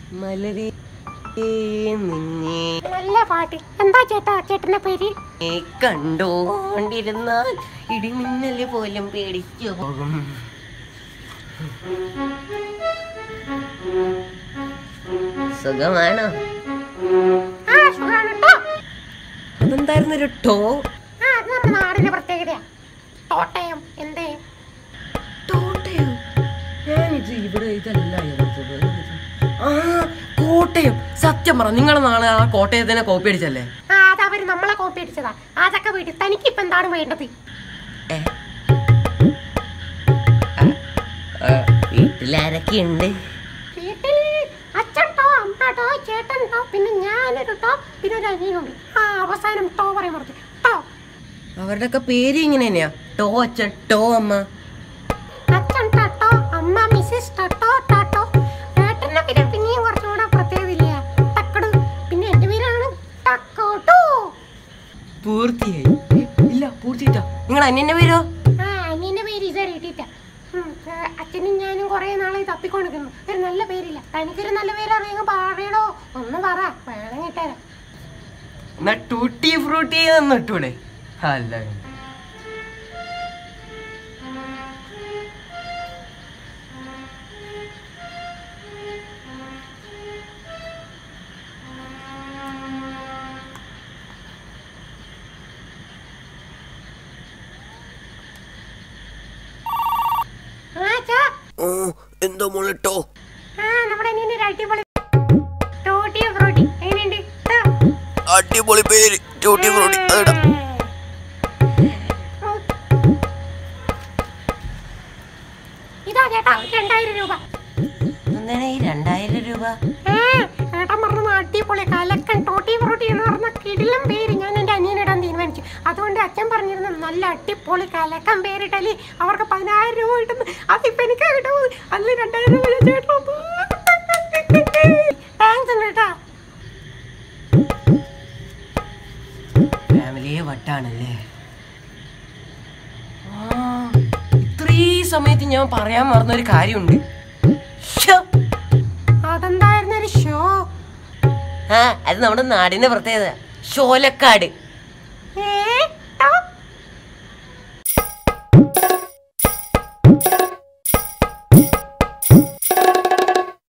മലരെ നിന്നെ നല്ല പാട്ട് എന്താ ചേട്ടാ ചേട്ടന്റെ പേര് കണ്ടോണ്ടിരുന്നാൽ ഇടിമിന്നല് പോലും പേടിച്ചു പോകും സുഖമാണോ ആ സുഖാണ് ട്ടോ. അതെന്തായിരുന്നു ഒരു ടോ ആ അത് നമ്മുടെ നാടിന്റെ പ്രത്യേകതയാ തോട്ടയം എന്തേ തോട്ടയോ ഞാനിത് ഇവിടെ ഇതല്ല ആ കോട്ടയം സത്യം പറ നിങ്ങളെ നാളെ ആ കോട്ടയത്തിനെ കോപ്പി അടിച്ചല്ലേ ആ അത് അവര് നമ്മളെ കോപ്പി അടിച്ചതാ അതൊക്കെ വീട്ടിൽ തനിക്ക് ഇപ്പൊ എന്താണ് വേണ്ടത് ഏ? ആ, ആ, വീട്ടിലാരൊക്കെയുണ്ട് വീട്ടിൽ അച്ഛൻ ടോ അമ്മ ടോ ചേട്ടൻ ടോ പിന്നെ ഞാനൊരു ടോ പിന്നെ ഒരു അനിയനുണ്ട് ആ അവസാനം ടോ പറയാൻ പറഞ്ഞു ടോ അവരുടെയൊക്കെ പേര് ഇങ്ങനെ തന്നെയാ ടോ അച്ഛൻ ടോ അമ്മ അച്ഛൻ ടട്ടോ അമ്മ മിസ്സിസ് ടട്ടോ ടട്ടോ ഏട്ടന്റെ പേര് പിന്നെയും കുറച്ചും കൂടെ പ്രത്യേകതയില്ല ടക്കടു പിന്നെ എന്റെ പേരാണ് ടക്കോട്ടു പൂർത്തിയായി ഏ, ഇല്ല പൂർത്തിയിട്ടാ നിങ്ങൾ അന്യന്റെ പേരോ ആ അനിയന്റെ പേര് ഇതുവരെ ഇട്ടിട്ട അച്ഛനും ഞാനും കുറെ നാളെ തപ്പിക്കൊണ്ടിരിക്കുന്നു ഒരു നല്ല പേരില്ല തനിക്കൊരു നല്ല പേര് അറിയാൻ പറയടോ ഒന്ന് പറ വേണമെങ്കിൽ ഇട്ടേരാം എന്നാ ടൂട്ടി ഫ്രൂട്ടി എന്ന് ഇട്ടൂടെ അല്ല ആ അച്ഛാ ഓ എന്തോ മോളെ ടോ ആ നമ്മുടെ അനിയന്റെ ഒരു അടിപൊളി ടോട്ടി ഫ്രൂട്ടി എങ്ങനെയുണ്ട് ട്ടോ. അടിപൊളി പേര് ടൂട്ടി ഫ്രൂട്ടി അതിടാം ഇതാ ചേട്ടാ ഒരു രണ്ടായിരം രൂപ എന്താണ് ഈ രണ്ടായിരം രൂപ ഏ, ഏട്ടൻ പറഞ്ഞ അടിപൊളി കലക്കൻ ടോട്ടി ഫ്രൂട്ടി എന്ന് പറഞ്ഞ കിടിലം പേര് ഞാൻ എൻ്റെ അനിയനിടാൻ തീരുമാനിച്ചു അതുകൊണ്ട് അച്ഛൻ പറഞ്ഞിരുന്നു നല്ല അടിപൊളി കലക്കൻ പേരിട്ടല്ലേ അവർക്ക് പതിനായിരം രൂപ കിട്ടുന്നു അതിപ്പോ എനിക്ക് കിട്ടുന്നത് അതിൽ രണ്ടായിരം രൂപ ഞാൻ ചേട്ടൻ താങ്ക്സ് ഉണ്ട് കേട്ടാ ഫാമിലിയെ വട്ടാണല്ലേ ആ, ഇത്രയും സമയത്ത് ഞാൻ പറയാൻ മറന്ന ഒരു കാര്യമുണ്ട് ശ്ശോ. അതെന്തായിരുന്നു ഒരു ഷോ ആ അത് നമ്മുടെ നാടിന്റെ പ്രത്യേകത ഷോലക്കാട്